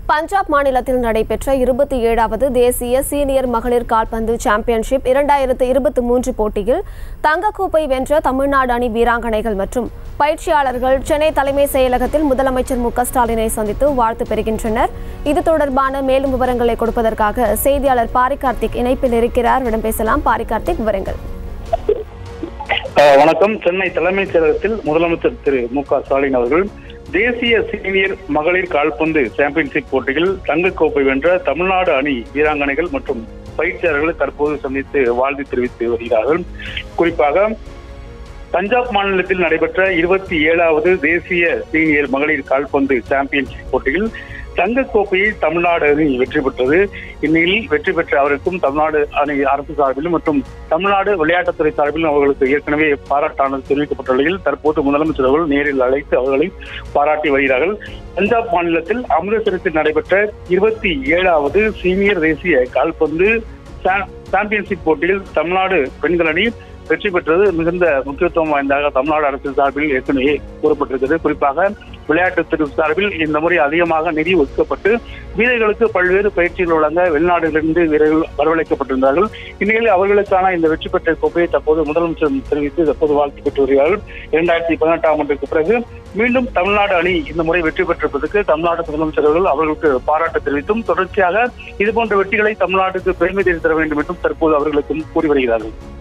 பஞ்சாப் மாநிலத்தில் நடைபெற்ற இருபத்தி ஏழாவது தேசிய சீனியர் மகளிர் கால்பந்து சாம்பியன்ஷிப் இரண்டாயிரத்து இருபத்தி மூன்று போட்டியில் தங்கக்கோப்பை வென்ற தமிழ்நாடு அணி வீராங்கனைகள் மற்றும் பயிற்சியாளர்கள் சென்னை தலைமை செயலகத்தில் முதலமைச்சர் மு க ஸ்டாலினை சந்தித்து வாழ்த்து பெறுகின்றனர் இது தொடர்பான மேலும் விவரங்களை கொடுப்பதற்காக செய்தியாளர் பாரி கார்த்திக் இணைப்பில் இருக்கிறார் இடம் பேசலாம் பாரி கார்த்திக் விவரங்கள் அஹ் வணக்கம் சென்னை தலைமைச் செயலகத்தில் முதலமைச்சர் திரு மு க ஸ்டாலின் அவர்கள் தேசிய சீனியர் மகளிர் கால்பந்து சாம்பியன்ஷிப் போட்டியில் தங்கக்கோப்பை வென்ற தமிழ்நாடு அணி வீராங்கனைகள் மற்றும் பயிற்சியாளர்களை தற்போது சந்தித்து வாழ்த்து தெரிவித்து வருகிறார்கள் குறிப்பாக பஞ்சாப் மாநிலத்தில் நடைபெற்ற இருபத்தி ஏழாவது தேசிய சீனியர் மகளிர் கால்பந்து சாம்பியன்ஷிப் போட்டியில் தங்கக் கோப்பையை தமிழ்நாடு அணி வெற்றி பெற்றது இந்நிலையில் வெற்றி பெற்ற அவருக்கும் தமிழ்நாடு அணி அரசு சார்பிலும் மற்றும் தமிழ்நாடு விளையாட்டுத்துறை சார்பிலும் அவர்களுக்கு ஏற்கனவே பாராட்டானது தெரிவிக்கப்பட்ட நிலையில் தற்போது முதலமைச்சர் அவர்கள் நேரில் அழைத்து அவர்களை பாராட்டி வருகிறார்கள் பஞ்சாப் மாநிலத்தில் அமிர்தசரத்தில் நடைபெற்ற இருபத்தி ஏழாவது சீனியர் தேசிய கால்பந்து சா- சாம்பியன்ஷிப் போட்டியில் தமிழ்நாடு பெண்கள் அணி வெற்றி பெற்றது மிகுந்த முக்கியத்துவம் வாய்ந்ததாக தமிழ்நாடு அரசு சார்பில் ஏற்கனவே கூறப்பட்டிருக்கிறது குறிப்பாக விளையாட்டுத்துறை சார்பில் இந்த முறை அதிகமாக நிதி ஒதுக்கப்பட்டு வீரர்களுக்கு பல்வேறு பயிற்சிகள் வழங்க வெளிநாடுகளிலிருந்து வீரர்கள் வரவழைக்கப்பட்டிருந்தார்கள் இந்நிலையில் அவர்களுக்கான இந்த வெற்றி பெற்ற கோப்பையை தற்போது முதலமைச்சர் தெரிவித்து தற்போது வாழ்த்து பெற்று வருகிறார்கள் இரண்டாயிரத்தி பதினெட்டாம் ஆண்டுக்கு பிறகு மீண்டும் தமிழ்நாடு அணி இந்த முறை வெற்றி பெற்றிருப்பதற்கு தமிழ்நாடு முதலமைச்சர் அவர்கள் அவர்களுக்கு பாராட்டு தெரிவித்தும் தொடர்ச்சியாக இதுபோன்ற வெற்றிகளை தமிழ்நாட்டுக்கு பெருமை தேடி தர வேண்டும் என்றும் தற்போது அவர்களுக்கு கூறி வருகிறார்கள்